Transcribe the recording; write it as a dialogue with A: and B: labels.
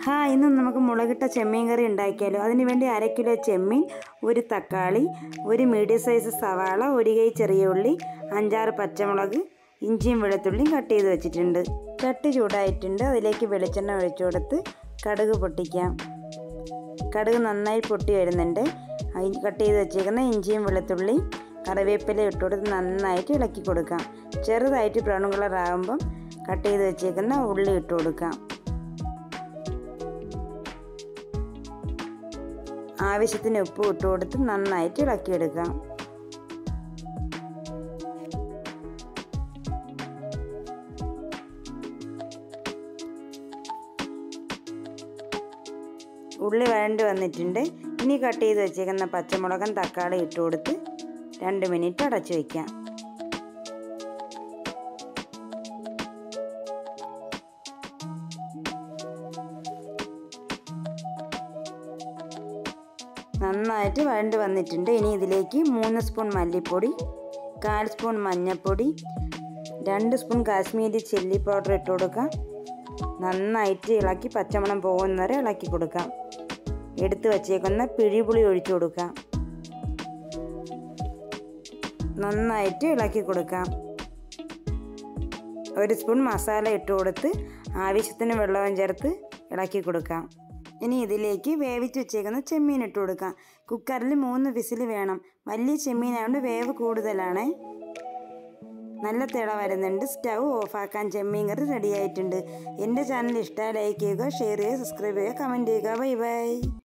A: ഹാ ഇന്ന് നമുക്ക് മുളകിട്ട ചെമ്മീൻ കറി ഉണ്ടാക്കിയാലോ അതിന് വേണ്ടി അര കിലോ ചെമ്മീൻ ഒരു തക്കാളി ഒരു മീഡിയം സൈസ് സവാള ഒരു കൈ ചെറിയ ഉള്ളി അഞ്ചാറ് പച്ചമുളക് ഇഞ്ചിയും വെളുത്തുള്ളിയും കട്ട് ചെയ്ത് വെച്ചിട്ടുണ്ട് ചട്ടി ചൂടായിട്ടുണ്ട് അതിലേക്ക് വെളിച്ചെണ്ണ ഒഴിച്ചു കൊടുത്ത് കടുക് പൊട്ടിക്കാം കടുക് നന്നായി പൊട്ടി വരുന്നുണ്ട് അയി- കട്ട് ചെയ്ത് വെച്ചേക്കുന്ന ഇഞ്ചിയും വെളുത്തുള്ളി കറിവേപ്പില ഇട്ട് കൊടുത്ത് നന്നായിട്ട് ഇളക്കി കൊടുക്കാം ചെറുതായിട്ട് ബ്രൗൺ കളർ ആകുമ്പം കട്ട് ചെയ്ത് വെച്ചേക്കുന്ന ഉള്ളി ഇട്ട് കൊടുക്കാം ആവശ്യത്തിന് ഉപ്പ് ഇട്ട് കൊടുത്ത് നന്നായിട്ട് ഇളക്കിയെടുക്കാം ഉള്ളി വഴണ്ട് വന്നിട്ടുണ്ട് ഇനി കട്ട് ചെയ്ത് വെച്ചേക്കുന്ന പച്ചമുളകും തക്കാളി ഇട്ട് കൊടുത്ത് രണ്ട് മിനിറ്റ് അടച്ചു വയ്ക്കാം നന്നായിട്ട് വഴണ്ട് വന്നിട്ടുണ്ട് ഇനി ഇതിലേക്ക് മൂന്ന് സ്പൂൺ മല്ലിപ്പൊടി കാൽ സ്പൂൺ മഞ്ഞൾപ്പൊടി രണ്ട് സ്പൂൺ കാശ്മീരി ചില്ലി പൗഡർ ഇട്ട് കൊടുക്കാം നന്നായിട്ട് ഇളക്കി പച്ചമണം പോകുന്നവരെ ഇളക്കി കൊടുക്കാം എടുത്തു വച്ചേക്കുന്ന പിഴിപുളി ഒഴിച്ചു കൊടുക്കാം നന്നായിട്ട് ഇളക്കി കൊടുക്കാം ഒരു സ്പൂൺ മസാല ഇട്ട് കൊടുത്ത് ആവശ്യത്തിന് വെള്ളവും ചേർത്ത് ഇളക്കി കൊടുക്കാം ഇനി ഇതിലേക്ക് വേവിച്ച് വെച്ചേക്കുന്ന ചെമ്മീൻ ഇട്ട് കൊടുക്കാം കുക്കറിൽ മൂന്ന് വിസിൽ വേണം വലിയ ചെമ്മീനായതുകൊണ്ട് വേവ് കൂടുതലാണ് നല്ല തിള വരുന്നുണ്ട് സ്റ്റൗ ഓഫാക്കാൻ ചെമ്മീൻ കറി റെഡി ആയിട്ടുണ്ട് എൻ്റെ ചാനൽ ഇഷ്ടമായി ലൈക്ക് ചെയ്യുക ഷെയർ ചെയ്യുക സബ്സ്ക്രൈബ് ചെയ്യുക കമൻറ്റ് ചെയ്യുക ബൈ ബൈ